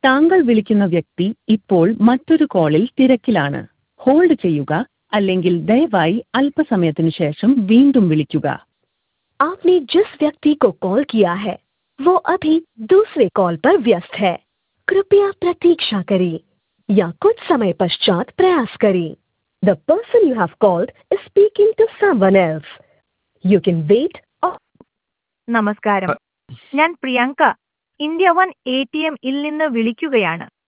താങ്കൾ വിളിക്കുന്ന വ്യക്തി ഇപ്പോൾ മറ്റൊരു കോളിൽ തിരക്കിലാണ് ഹോൾഡ് ചെയ്യുക അല്ലെങ്കിൽ ദയവായി അല്പസമയത്തിന് ശേഷം വീണ്ടും വിളിക്കുക आपने जिस व्यक्ति को कॉल किया है वो अभी दूसरे कॉल पर व्यस्त है कृपया प्रतीक्षा करें या कुछ समय पश्चात प्रयास करें the person you have called is speaking to someone else you can wait നമസ്കാരം ഞാൻ Priyanka India one A T M ഇൽ നിന്ന് വിളിക്കുകയാണ്